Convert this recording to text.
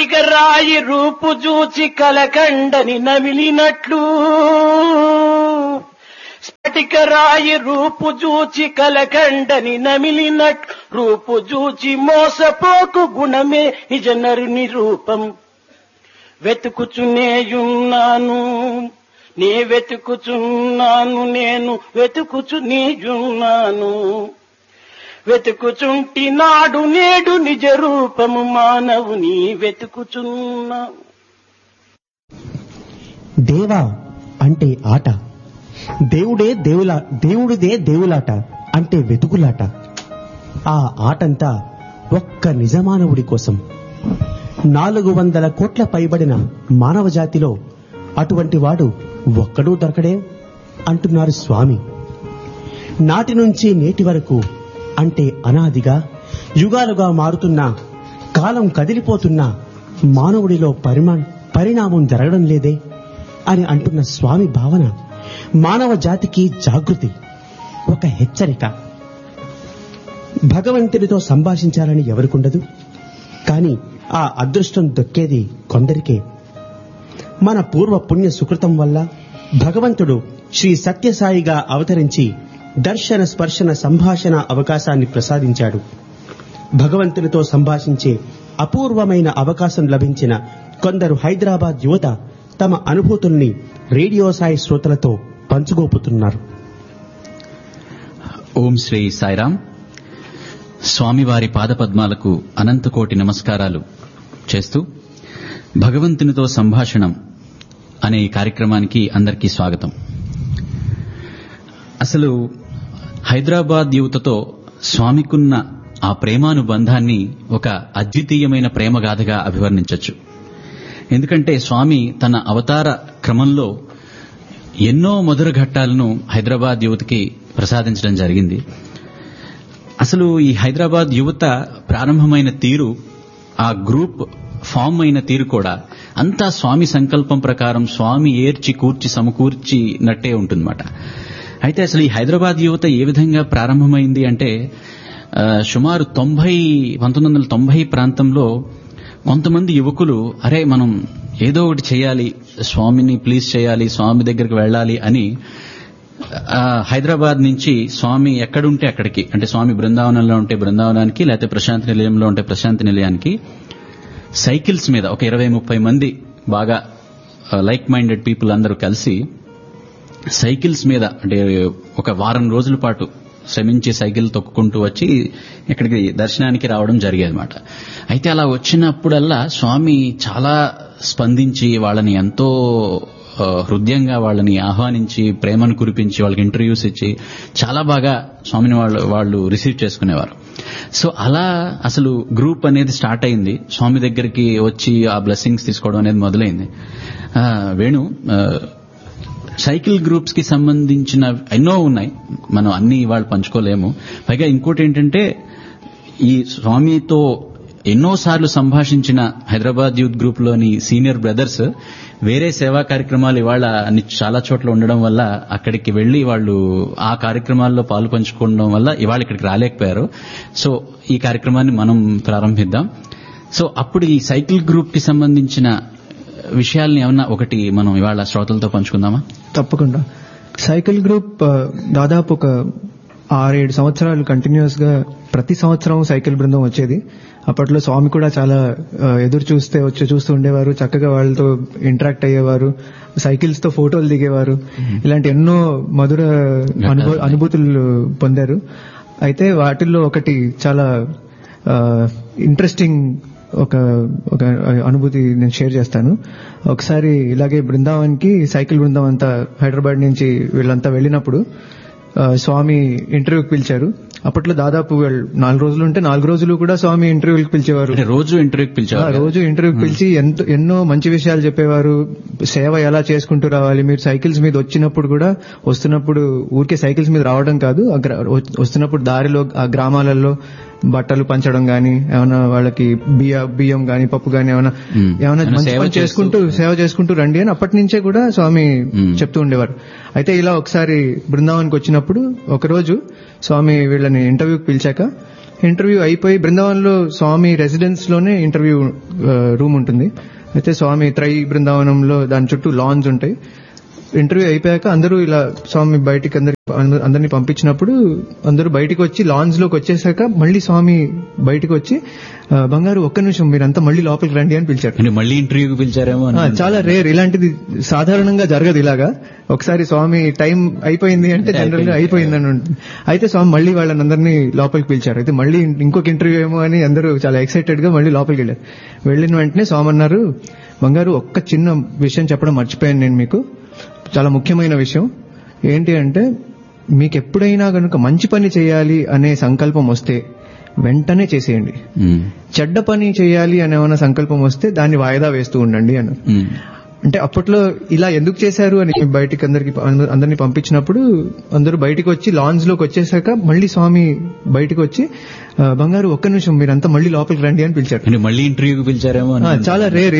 స్ఫటిక రాయి రూపు చూచి కలకండని నమిలినట్లు స్ఫటిక రాయి రూపు చూచి కలకండని నమిలినట్లు రూపు చూచి మోసపోకు గుణమే నిజ నరుని రూపం వెతుకుచునేయున్నాను నే వెతుకుచున్నాను నేను వెతుకుచు నీయున్నాను వెతుకుచుంటి నాడు నేడు నిజ రూపము మానవుని వెతుకుచున్నావు దేవా అంటే ఆట దేవుడే దేవులా దేవుడిదే దేవులాట అంటే వెతుకులాట ఆ ఆటంతా ఒక్క నిజమానవుడి కోసం నాలుగు వందల కోట్ల పైబడిన మానవ జాతిలో అటువంటి వాడు ఒక్కడూ దొరకడే అంటున్నారు స్వామి నాటి నుంచి నేటి వరకు అంటే అనాదిగా యుగాలుగా మారుతున్న కాలం కదిలిపోతున్న మానవుడిలో పరిమా పరిణామం జరగడం లేదే అని అంటున్న స్వామి భావన మానవ జాతికి జాగృతి ఒక హెచ్చరిక భగవంతుడితో సంభాషించాలని ఎవరికుండదు కానీ ఆ అదృష్టం దొక్కేది కొందరికే మన పూర్వ పుణ్య సుకృతం వల్ల భగవంతుడు శ్రీ సత్యసాయిగా అవతరించి దర్శన స్పర్శన సంభాషణ అవకాశాన్ని ప్రసాదించాడు భగవంతునితో సంభాషించే అపూర్వమైన అవకాశం లభించిన కొందరు హైదరాబాద్ యువత తమ అనుభూతుల్ని రేడియో సాయి శ్రోతలతో పంచుకోపుతున్నారు ఓం శ్రీ సాయిరాం స్వామివారి పాదపద్మాలకు అనంతకోటి నమస్కారాలు చేస్తూ భగవంతునితో సంభాషణం అనే ఈ కార్యక్రమానికి అందరికీ స్వాగతం అసలు హైదరాబాద్ యువతతో స్వామికున్న ఆ ప్రేమానుబంధాన్ని ఒక అద్వితీయమైన ప్రేమగాథగా అభివర్ణించవచ్చు ఎందుకంటే స్వామి తన అవతార క్రమంలో ఎన్నో మధుర ఘట్టాలను హైదరాబాద్ యువతకి ప్రసాదించడం జరిగింది అసలు ఈ హైదరాబాద్ యువత ప్రారంభమైన తీరు ఆ గ్రూప్ ఫామ్ అయిన తీరు కూడా అంతా స్వామి సంకల్పం ప్రకారం స్వామి ఏర్చి కూర్చి సమకూర్చినట్టే ఉంటుందన్నమాట అయితే అసలు ఈ హైదరాబాద్ యువత ఏ విధంగా ప్రారంభమైంది అంటే ఆ, సుమారు తొంభై పంతొమ్మిది వందల తొంభై ప్రాంతంలో కొంతమంది యువకులు అరే మనం ఏదో ఒకటి చేయాలి స్వామిని ప్లీజ్ చేయాలి స్వామి దగ్గరికి వెళ్ళాలి అని ఆ, హైదరాబాద్ నుంచి స్వామి ఎక్కడుంటే అక్కడికి అంటే స్వామి బృందావనంలో ఉంటే బృందావనానికి లేకపోతే ప్రశాంతి నిలయంలో ఉంటే ప్రశాంతి నిలయానికి సైకిల్స్ మీద ఒక ఇరవై ముప్పై మంది బాగా లైక్ మైండెడ్ పీపుల్ అందరూ కలిసి సైకిల్స్ మీద అంటే ఒక వారం రోజుల పాటు శ్రమించి సైకిల్ తొక్కుకుంటూ వచ్చి ఇక్కడికి దర్శనానికి రావడం జరిగేది అనమాట అయితే అలా వచ్చినప్పుడల్లా స్వామి చాలా స్పందించి వాళ్ళని ఎంతో ఆ, హృదయంగా వాళ్ళని ఆహ్వానించి ప్రేమను కురిపించి వాళ్ళకి ఇంటర్వ్యూస్ ఇచ్చి చాలా బాగా స్వామిని వాళ్ళు వాళ్ళు రిసీవ్ చేసుకునేవారు సో అలా అసలు గ్రూప్ అనేది స్టార్ట్ అయింది స్వామి దగ్గరికి వచ్చి ఆ బ్లెస్సింగ్స్ తీసుకోవడం అనేది మొదలైంది ఆ, వేణు ఆ, సైకిల్ గ్రూప్స్ కి సంబంధించిన ఎన్నో ఉన్నాయి మనం అన్ని ఇవాళ పంచుకోలేము పైగా ఇంకోటి ఏంటంటే ఈ స్వామితో ఎన్నోసార్లు సంభాషించిన హైదరాబాద్ యూత్ గ్రూప్ లోని సీనియర్ బ్రదర్స్ వేరే సేవా కార్యక్రమాలు ఇవాళ అన్ని చాలా చోట్ల ఉండడం వల్ల అక్కడికి వెళ్లి వాళ్ళు ఆ కార్యక్రమాల్లో పాలు పంచుకోవడం వల్ల ఇవాళ ఇక్కడికి రాలేకపోయారు సో ఈ కార్యక్రమాన్ని మనం ప్రారంభిద్దాం సో అప్పుడు ఈ సైకిల్ గ్రూప్ కి సంబంధించిన విషయాల్ని ఏమన్నా ఒకటి మనం ఇవాళ శ్రోతలతో పంచుకుందామా తప్పకుండా సైకిల్ గ్రూప్ ఆ, దాదాపు ఒక ఆరేడు సంవత్సరాలు కంటిన్యూస్ గా ప్రతి సంవత్సరం సైకిల్ బృందం వచ్చేది అప్పట్లో స్వామి కూడా చాలా ఆ, ఎదురు చూస్తే వచ్చి చూస్తూ ఉండేవారు చక్కగా వాళ్ళతో ఇంటరాక్ట్ అయ్యేవారు సైకిల్స్ తో ఫోటోలు దిగేవారు ఇలాంటి ఎన్నో మధుర అనుభూ అనుభూతులు పొందారు అయితే వాటిల్లో ఒకటి చాలా ఇంట్రెస్టింగ్ ఒక ఒక అనుభూతి నేను షేర్ చేస్తాను ఒకసారి ఇలాగే బృందావన్కి సైకిల్ బృందం అంతా హైదరాబాద్ నుంచి వీళ్ళంతా వెళ్ళినప్పుడు ఆ, స్వామి ఇంటర్వ్యూకి పిలిచారు అప్పట్లో దాదాపు వీళ్ళు నాలుగు రోజులు ఉంటే నాలుగు రోజులు కూడా స్వామి ఇంటర్వ్యూకి పిలిచేవారు అంటే రోజు ఇంటర్వ్యూకి ఆ, పిలిచేవారు రోజు ఇంటర్వ్యూకి పిలిచి ఎంతో ఎన్నో మంచి విషయాలు చెప్పేవారు సేవ ఎలా చేసుకుంటూ రావాలి మీరు సైకిల్స్ మీద వచ్చినప్పుడు కూడా వస్తున్నప్పుడు ఊరికే సైకిల్స్ మీద రావడం కాదు ఆ గ్రా- వస్తున్నప్పుడు దారిలో ఆ గ్రామాలలో బట్టలు పంచడం గాని ఏమైనా వాళ్ళకి బియ్య బియ్యం గాని పప్పు గాని ఏమైనా మ్మ్. ఏమైనా ఏమైనా మంచి సేవ పని చేస్తూ- చేసుకుంటూ సేవ చేసుకుంటూ రండి అని అప్పటి నుంచే కూడా స్వామి మ్మ్. చెప్తూ ఉండేవారు అయితే ఇలా ఒకసారి బృందావన్కి వచ్చినప్పుడు ఒకరోజు స్వామి వీళ్ళని ఇంటర్వ్యూకి పిలిచాక ఇంటర్వ్యూ అయిపోయి బృందావనంలో స్వామి రెసిడెన్స్ లోనే ఇంటర్వ్యూ రూమ్ ఉంటుంది అయితే స్వామి త్రై బృందావనంలో దాని చుట్టూ లాన్స్ ఉంటాయి ఇంటర్వ్యూ అయిపోయాక అందరూ ఇలా స్వామి బయటికి అందరి అందరిని పంపించినప్పుడు అందరూ బయటికి వచ్చి లాన్స్ లోకి వచ్చేసాక మళ్ళీ స్వామి బయటికి వచ్చి "ఆ, బంగారు ఒక్క నిమిషం మీరంతా మళ్ళీ లోపలికి రండి అని పిలిచారు అంటే మళ్ళీ ఇంటర్వ్యూకి పిలిచారేమో అని ఆ, చాలా రేర్ ఇలాంటిది సాధారణంగా జరగదు ఇలాగా ఒకసారి స్వామి టైం అయిపోయింది అంటే జనరల్ గా అయిపోయింది అని ఉంటుంది అయితే స్వామి మళ్ళీ వాళ్ళని అందరినీ లోపలికి పిలిచారు అయితే మళ్ళీ ఇంకొక ఇంటర్వ్యూ ఏమో అని అందరూ చాలా ఎక్సైటెడ్ గా మళ్ళీ లోపలికి వెళ్ళారు వెళ్ళిన వెంటనే స్వామి అన్నారు బంగారు ఒక్క చిన్న విషయం చెప్పడం మర్చిపోయాను నేను మీకు చాలా ముఖ్యమైన విషయం ఏంటి అంటే మీకు ఎప్పుడైనా కనుక మంచి పని చేయాలి అనే సంకల్పం వస్తే వెంటనే చేసేయండి ఉమ్, చెడ్డ పని చేయాలి అనే ఏమైనా సంకల్పం వస్తే దాన్ని వాయిదా వేస్తూ ఉండండి అన్నారు ఉమ్, అంటే అప్పట్లో ఇలా ఎందుకు చేశారు అని బయటికి అందరికి అందరిని పంపించినప్పుడు అందరూ బయటికి వచ్చి లాన్స్ లోకి వచ్చేసాక మళ్ళీ స్వామి బయటికి వచ్చి "ఆ, బంగారు ఒక్క నిమిషం మీరంతా మళ్ళీ లోపలికి రండి అని పిలిచారు అంటే మళ్ళీ ఇంటర్వ్యూకి పిలిచారేమో అని ఆ, చాలా రేర్